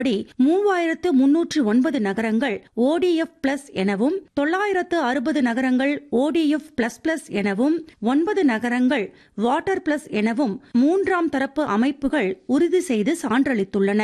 படி மூவாயிரத்து முன்னூற்று ஒன்பது நகரங்கள் ஓடிஎஃப் பிளஸ் எனவும் தொள்ளாயிரத்து அறுபது நகரங்கள் ஓடிஎஃப் பிளஸ் பிளஸ் எனவும் ஒன்பது நகரங்கள் வாட்டர் பிளஸ் எனவும் மூன்றாம் தரப்பு அமைப்புகள் உறுதி செய்து சான்றளித்துள்ளன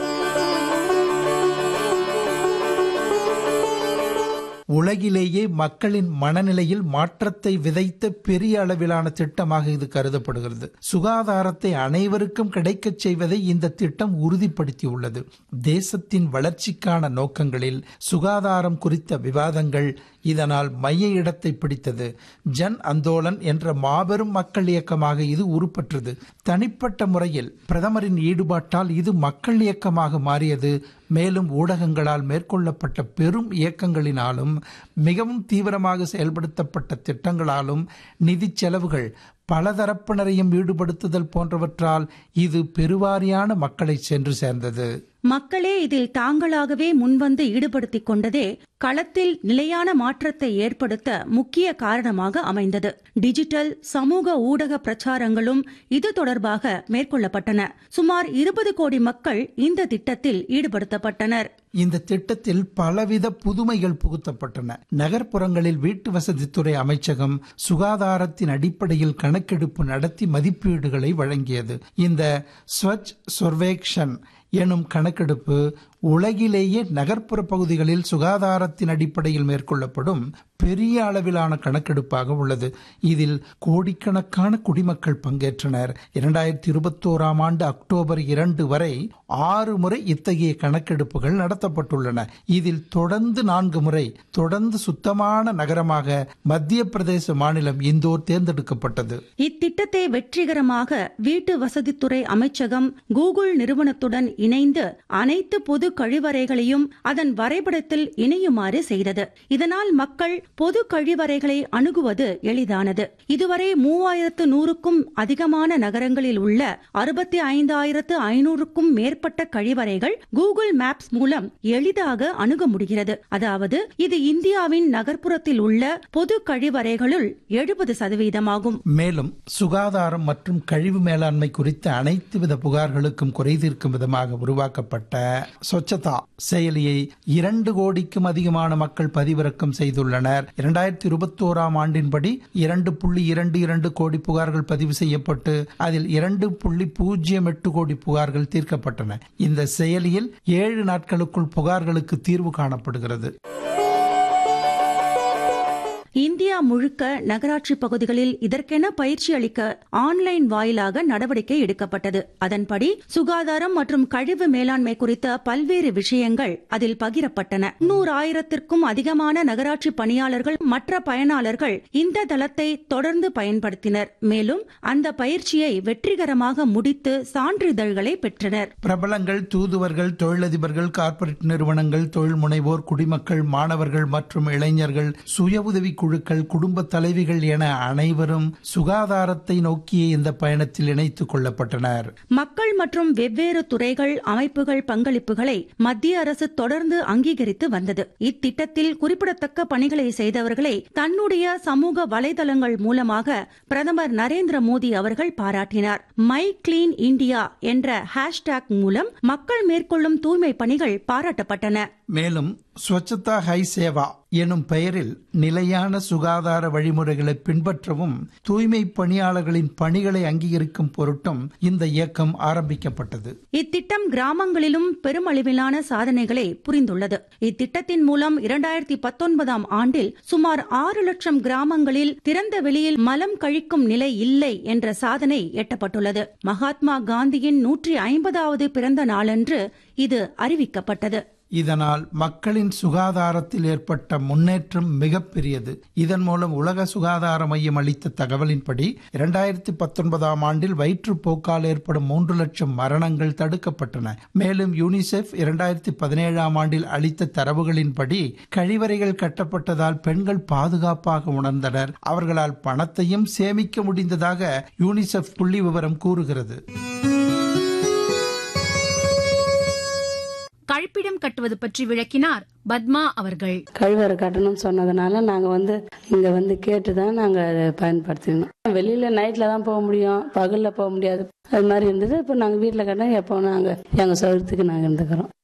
உலகிலேயே மக்களின் மனநிலையில் மாற்றத்தை விதைத்த பெரிய அளவிலான திட்டமாக இது கருதப்படுகிறது சுகாதாரத்தை அனைவருக்கும் கிடைக்கச் செய்வதை இந்த திட்டம் உறுதிப்படுத்தியுள்ளது தேசத்தின் வளர்ச்சிக்கான நோக்கங்களில் சுகாதாரம் குறித்த விவாதங்கள் இதனால் மைய இடத்தை பிடித்தது ஜன் அந்தோலன் என்ற மாபெரும் மக்கள் இயக்கமாக இது உருப்பெற்றது தனிப்பட்ட முறையில் பிரதமரின் ஈடுபாட்டால் இது மக்கள் இயக்கமாக மாறியது மேலும் ஊடகங்களால் மேற்கொள்ளப்பட்ட பெரும் இயக்கங்களினாலும் மிகவும் தீவிரமாக செயல்படுத்தப்பட்ட திட்டங்களாலும் நிதி செலவுகள் பலதரப்பினரையும் ஈடுபடுத்துதல் போன்றவற்றால் இது பெருவாரியான மக்களை சென்று சேர்ந்தது மக்களே இதில் தாங்களாகவே முன்வந்து ஈடுபடுத்திக் கொண்டதே களத்தில் நிலையான மாற்றத்தை ஏற்படுத்த முக்கிய காரணமாக அமைந்தது டிஜிட்டல் சமூக ஊடக பிரச்சாரங்களும் இது தொடர்பாக மேற்கொள்ளப்பட்டன சுமார் இருபது கோடி மக்கள் இந்த திட்டத்தில் ஈடுபடுத்தப்பட்டனர் இந்த திட்டத்தில் பலவித புதுமைகள் புகுத்தப்பட்டன நகர்ப்புறங்களில் வீட்டு வசதித்துறை அமைச்சகம் சுகாதாரத்தின் அடிப்படையில் கணக்கெடுப்பு நடத்தி மதிப்பீடுகளை வழங்கியது இந்த ஸ்வச் சொர்வேக்ஷன் எனும் கணக்கெடுப்பு உலகிலேயே நகர்ப்புற பகுதிகளில் சுகாதாரத்தின் அடிப்படையில் மேற்கொள்ளப்படும் பெரிய அளவிலான கணக்கெடுப்பாக உள்ளது இதில் கோடிக்கணக்கான குடிமக்கள் பங்கேற்றனர் இரண்டாயிரத்தி இருபத்தோராம் ஆண்டு அக்டோபர் இரண்டு வரை ஆறு முறை இத்தகைய கணக்கெடுப்புகள் நடத்தப்பட்டுள்ளன இதில் தொடர்ந்து நான்கு முறை தொடர்ந்து சுத்தமான நகரமாக மத்திய பிரதேச மாநிலம் இந்தோர் தேர்ந்தெடுக்கப்பட்டது இத்திட்டத்தை வெற்றிகரமாக வீட்டு வசதித்துறை அமைச்சகம் கூகுள் நிறுவனத்துடன் இணைந்து அனைத்து பொது கழிவறைகளையும் அதன் வரைபடத்தில் இணையுமாறு செய்தது இதனால் மக்கள் பொது கழிவறைகளை அணுகுவது எளிதானது இதுவரை மூவாயிரத்து நூறுக்கும் அதிகமான நகரங்களில் உள்ள அறுபத்தி ஐந்தாயிரத்து ஐநூறுக்கும் மேற்பட்ட கழிவறைகள் கூகுள் மேப்ஸ் மூலம் எளிதாக அணுக முடிகிறது அதாவது இது இந்தியாவின் நகர்ப்புறத்தில் உள்ள பொது கழிவறைகளுள் எழுபது சதவீதமாகும் மேலும் சுகாதாரம் மற்றும் கழிவு மேலாண்மை குறித்த அனைத்து வித புகார்களுக்கும் குறை தீர்க்கும் விதமாக உருவாக்கப்பட்ட சொச்சதா செயலியை இரண்டு கோடிக்கும் அதிகமான மக்கள் பதிவிறக்கம் செய்துள்ளனர் இரண்டாயிரத்தி இருபத்தி ஓராம் ஆண்டின்படி இரண்டு புள்ளி இரண்டு இரண்டு கோடி புகார்கள் பதிவு செய்யப்பட்டு அதில் இரண்டு புள்ளி பூஜ்ஜியம் எட்டு கோடி புகார்கள் தீர்க்கப்பட்டன இந்த செயலியில் ஏழு நாட்களுக்குள் புகார்களுக்கு தீர்வு காணப்படுகிறது இந்தியா முழுக்க நகராட்சி பகுதிகளில் இதற்கென பயிற்சி அளிக்க ஆன்லைன் வாயிலாக நடவடிக்கை எடுக்கப்பட்டது அதன்படி சுகாதாரம் மற்றும் கழிவு மேலாண்மை குறித்த பல்வேறு விஷயங்கள் அதில் பகிரப்பட்டன நூறாயிரத்திற்கும் அதிகமான நகராட்சி பணியாளர்கள் மற்ற பயனாளர்கள் இந்த தளத்தை தொடர்ந்து பயன்படுத்தினர் மேலும் அந்த பயிற்சியை வெற்றிகரமாக முடித்து சான்றிதழ்களை பெற்றனர் பிரபலங்கள் தூதுவர்கள் தொழிலதிபர்கள் கார்ப்பரேட் நிறுவனங்கள் தொழில் முனைவோர் குடிமக்கள் மாணவர்கள் மற்றும் இளைஞர்கள் சுய உதவி குழுக்கள் குடும்ப தலைவிகள் என அனைவரும் சுகாதாரத்தை நோக்கிய இந்த பயணத்தில் இணைத்துக் கொள்ளப்பட்டனர் மக்கள் மற்றும் வெவ்வேறு துறைகள் அமைப்புகள் பங்களிப்புகளை மத்திய அரசு தொடர்ந்து அங்கீகரித்து வந்தது இத்திட்டத்தில் குறிப்பிடத்தக்க பணிகளை செய்தவர்களை தன்னுடைய சமூக வலைதளங்கள் மூலமாக பிரதமர் நரேந்திர மோடி அவர்கள் பாராட்டினார் மை கிளீன் இந்தியா என்ற ஹேஷ்டேக் மூலம் மக்கள் மேற்கொள்ளும் தூய்மை பணிகள் பாராட்டப்பட்டன மேலும் ஸ்வச்சதா ஹை சேவா எனும் பெயரில் நிலையான சுகாதார வழிமுறைகளை பின்பற்றவும் தூய்மை பணியாளர்களின் பணிகளை அங்கீகரிக்கும் பொருட்டும் இந்த இயக்கம் ஆரம்பிக்கப்பட்டது இத்திட்டம் கிராமங்களிலும் பெருமளவிலான சாதனைகளை புரிந்துள்ளது இத்திட்டத்தின் மூலம் இரண்டாயிரத்தி பத்தொன்பதாம் ஆண்டில் சுமார் ஆறு லட்சம் கிராமங்களில் திறந்த வெளியில் மலம் கழிக்கும் நிலை இல்லை என்ற சாதனை எட்டப்பட்டுள்ளது மகாத்மா காந்தியின் நூற்றி ஐம்பதாவது பிறந்த நாளன்று இது அறிவிக்கப்பட்டது இதனால் மக்களின் சுகாதாரத்தில் ஏற்பட்ட முன்னேற்றம் மிகப்பெரியது இதன் மூலம் உலக சுகாதார மையம் அளித்த தகவலின்படி இரண்டாயிரத்தி பத்தொன்பதாம் ஆண்டில் வயிற்றுப்போக்கால் ஏற்படும் மூன்று லட்சம் மரணங்கள் தடுக்கப்பட்டன மேலும் யூனிசெஃப் இரண்டாயிரத்தி பதினேழாம் ஆண்டில் அளித்த தரவுகளின்படி கழிவறைகள் கட்டப்பட்டதால் பெண்கள் பாதுகாப்பாக உணர்ந்தனர் அவர்களால் பணத்தையும் சேமிக்க முடிந்ததாக யூனிசெஃப் புள்ளி விவரம் கூறுகிறது கழிப்பிடம் கட்டுவது பற்றி விளக்கினார் பத்மா அவர்கள் கழிவறை கட்டணும்னு சொன்னதுனால நாங்கள் வந்து இங்கே வந்து கேட்டு தான் நாங்கள் அதை பயன்படுத்திக்கணும் வெளியில் நைட்டில் தான் போக முடியும் பகலில் போக முடியாது அது மாதிரி இருந்தது இப்போ நாங்கள் வீட்டில் கட்டினா எப்போ நாங்கள் எங்கள் சௌகரியத்துக்கு நாங்கள் இருந்துக்கிறோம்